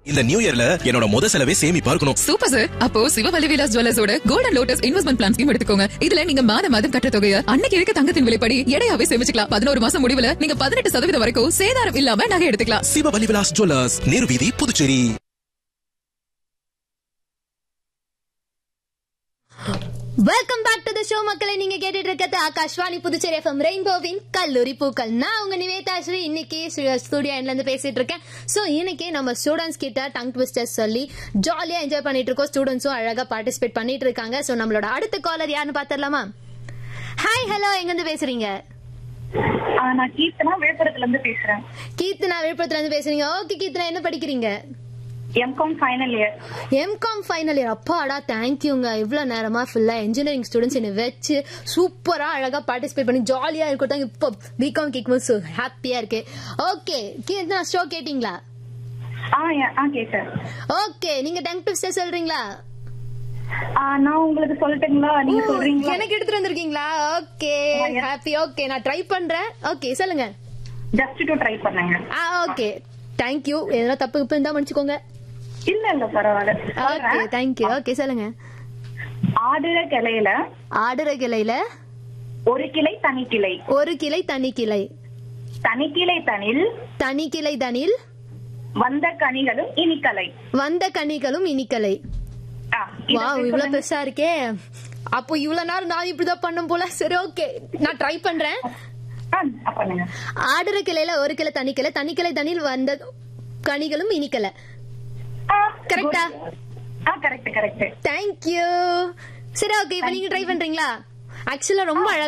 இந்த நியூ இயர்ல என்னோட முத செலவே சேமிப்பா இருக்கணும் சூப்பர் சார் அப்போ சிவவலி விலாஸ் ஜுவல்லர்ஸோட golden lotus investment plan scheme எடுத்துக்கோங்க இதுல நீங்க மாத மாதம் கட்டுற தொகையை அன்னைக்கு இருக்க தங்கத்தின் விலைப்படி எடையாவே சேமிச்சுக்கலாம் பதினோரு மாசம் முடிவுல நீங்க பதினெட்டு சதவீதம் வரைக்கும் சேதாரம் இல்லாம நகை எடுத்துக்கலாம் சிவ விலாஸ் ஜுவல்லர்ஸ் நேரு வீதி Puducherry welcome back to the show மக்களை நீங்க கேட்டுட்டு இருக்கிறது ஆகாஷ்வாணி புதுச்சேரி எஃப்எம் ரெயின்போவின் கல்லூரி பூக்கள் நான் உங்க நிவேதா ஸ்ரீ இன்னைக்கு ஸ்டூடியோ எண்ட்ல இருந்து பேசிட்டு இருக்கேன் சோ இன்னைக்கு நம்ம ஸ்டூடெண்ட்ஸ் கிட்ட டங் ட்விஸ்டர்ஸ் சொல்லி ஜாலியா என்ஜாய் பண்ணிட்டு இருக்கோம் ஸ்டூடெண்ட்ஸும் அழகா பார்ட்டிசிபேட் பண்ணிட்டு இருக்காங்க சோ நம்மளோட அடுத்த காலர் யாருன்னு பாத்திரலாமா ஹாய் ஹலோ எங்க இருந்து பேசுறீங்க ஆ, நான் கீர்த்தனா விழுப்புரத்துல இருந்து பேசுறேன் கீர்த்தனா விழுப்புரத்துல இருந்து பேசுறீங்க ஓகே கீர்த்தனா என்ன படிக்கிறீங்க MCom final year MCom final year அப்பாடா தேங்க்யூங்க இவ்வளவு நேரமா ஃபுல்லா இன்ஜினியரிங் ஸ்டூடெண்ட்ஸ் என்ன வச்சு சூப்பரா அழகா பார்ட்டிசிபேட் பண்ணி ஜாலியா இருக்கட்டும் இப்போ பிகாம் கேட்கும்போது so ஹாப்பியா இருக்கு ஓகே கீர்த்தனா ஷோ கேட்டிங்களா ஆ யா- ஆ கேட்டேன் ஓகே நீங்க டங் ட்விஸ்டர் சொல்றீங்களா ஆ, நான் உங்களுக்கு சொல்லட்டுங்களா நீங்க சொல்றீங்களா எனக்கு எடுத்துட்டு வந்திருக்கீங்களா ஓகே ஹாப்பி ஓகே நான் ட்ரை பண்றேன் ஓகே சொல்லுங்க ஜஸ்ட் டு ட்ரை பண்ணுங்க ஆ ஓகே தேங்க்யூ எதனா தப்பு கிப்பு இருந்தா மன்னிச்சுக்கோங்க இல்ல இல்ல பரவாயில்ல ஓகே சொல்றேன். தேங்க்யூ ஓகே சொல்லுங்க ஆடுற கிளையில ஆடுற கிளையில ஒரு கிளை தனி கிளை ஒரு கிளை தனி கிளை தனி கிளை தனில் தனி கிளை தனில் வந்த கனிகளும் இனிக்கலை வந்த கனிகளும் இனிக்கலை ஆ, இத வா போய் இவ்வளவு சொல்லுங்க. பெருசா இருக்கே அப்போ இவ்வளவு நேரம் நான் இப்படிதான் பண்ணும் போல சரி ஓகே நான் ட்ரை பண்றேன் ஆ, பண்ணுங்க ஆடுற கிளையில ஒரு கிளை தனி கிளை தனி கிளை தனில் வந்த கனிகளும் இனிக்கலை ஆ, கரெக்டா? good. ஆ கரெக்ட் கரெக்ட் தேங்க்யூ சரி ஓகே இப்ப நீங்க ட்ரை பண்றீங்களா ஆக்சுவலா ரொம்ப அழகா